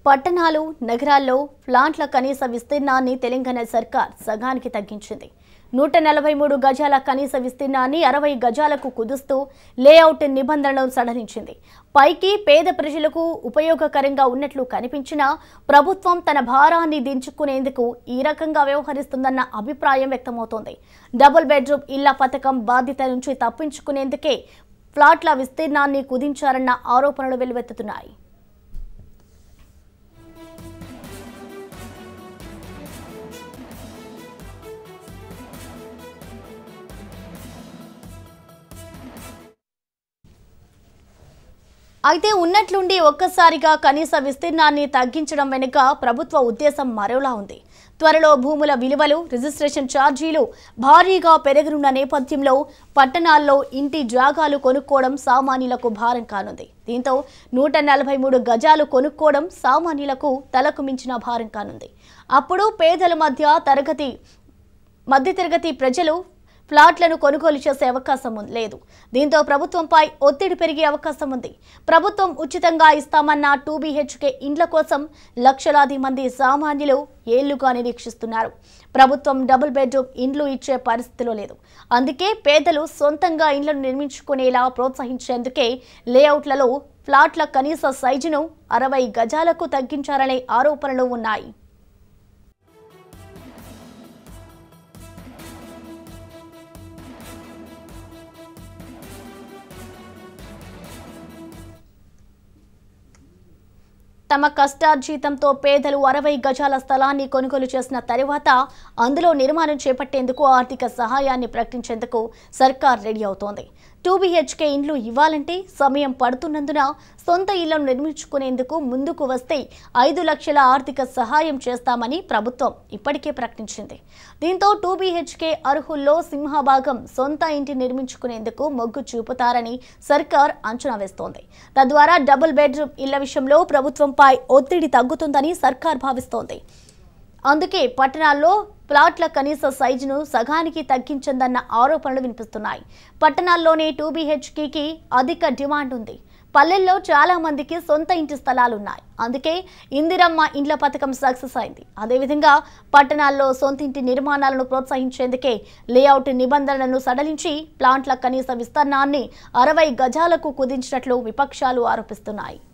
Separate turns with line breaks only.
పట్టణాలు నగరాల్లో ప్లాంట్ల కనీస విస్తీర్ణాన్ని తెలంగాణ సర్కార్ సగానికి తగ్గించింది నూట నలభై మూడు గజాల కనీస విస్తీర్ణాన్ని అరవై గజాలకు కుదుస్తూ లేఅవుట్ నిబంధనలను సడలించింది పైకి పేద ప్రజలకు ఉపయోగకరంగా ఉన్నట్లు కనిపించినా ప్రభుత్వం తన భారాన్ని దించుకునేందుకు ఈ రకంగా వ్యవహరిస్తుందన్న అభిప్రాయం వ్యక్తమవుతోంది డబుల్ బెడ్రూమ్ ఇళ్ల పథకం బాధ్యత నుంచి తప్పించుకునేందుకే ఫ్లాట్ల విస్తీర్ణాన్ని కుదించారన్న ఆరోపణలు వెల్లువెత్తుతున్నాయి అయితే ఉన్నట్లుండి ఒక్కసారిగా కనీస విస్తీర్ణాన్ని తగ్గించడం వెనుక ప్రభుత్వ ఉద్దేశం మరోలా ఉంది త్వరలో భూముల విలువలు రిజిస్ట్రేషన్ ఛార్జీలు భారీగా పెరగనున్న నేపథ్యంలో పట్టణాల్లో ఇంటి జాగాలు కొనుక్కోవడం సామాన్యులకు భారం కానుంది దీంతో నూట నలభై మూడు గజాలు కొనుక్కోవడం సామాన్యులకు తలకు మించిన భారం కానుంది అప్పుడు పేదల మధ్య తరగతి మధ్యతరగతి ప్రజలు ఫ్లాట్లను కొనుగోలు చేసే అవకాశం ఉం- లేదు దీంతో ప్రభుత్వంపై ఒత్తిడి పెరిగే అవకాశం ఉంది ప్రభుత్వం ఉచితంగా ఇస్తామన్న టూ బీహెచ్కే ఇండ్ల కోసం లక్షలాది మంది సామాన్యులు ఏళ్లుగా నిరీక్షిస్తున్నారు ప్రభుత్వం డబుల్ బెడ్రూమ్ ఇండ్లు ఇచ్చే పరిస్థితిలో లేదు అందుకే పేదలు సొంతంగా ఇండ్లను నిర్మించుకునేలా ప్రోత్సహించేందుకే లేఅవుట్లలో ఫ్లాట్ల కనీస సైజును అరవై గజాలకు తగ్గించారనే ఆరోపణలు ఉన్నాయి తమ కష్టార్జితంతో పేదలు అరవై గజాల స్థలాన్ని కొనుగోలు చేసిన తరువాత అందులో నిర్మాణం చేపట్టేందుకు ఆర్థిక సహాయాన్ని ప్రకటించేందుకు సర్కార్ రెడీ అవుతోంది టూ బీహెచ్కే ఇండ్లు ఇవ్వాలంటే సమయం పడుతున్నందున సొంత ఇళ్లను నిర్మించుకునేందుకు ముందుకు వస్తే ఐదు లక్షల ఆర్థిక సహాయం చేస్తామని ప్రభుత్వం ఇప్పటికే ప్రకటించింది దీంతో టూ బీహెచ్కే అర్హుల్లో సింహభాగం సొంత ఇంటి నిర్మించుకునేందుకు మొగ్గు చూపుతారని సర్కార్ అంచనా వేస్తోంది తద్వారా డబుల్ బెడ్రూమ్ ఇళ్ల విషయంలో ప్రభుత్వంపై ఒత్తిడి తగ్గుతుందని సర్కార్ భావిస్తోంది అందుకే పట్టణాల్లో ప్లాట్ల కనీస సైజును సగానికి తగ్గించిందన్న ఆరోపణలు వినిపిస్తున్నాయి పట్టణాల్లోనే టూ బీహెచ్కేకి అధిక డిమాండ్ ఉంది పల్లెల్లో చాలా మందికి సొంత ఇంటి స్థలాలున్నాయి అందుకే ఇందిరమ్మ ఇండ్ల పథకం సక్సెస్ అయింది అదేవిధంగా పట్టణాల్లో సొంత ఇంటి నిర్మాణాలను ప్రోత్సహించేందుకే లేఅవుట్ నిబంధనలను సడలించి ప్లాంట్ల కనీస విస్తీర్ణాన్ని అరవై గజాలకు కుదించినట్లు విపక్షాలు ఆరోపిస్తున్నాయి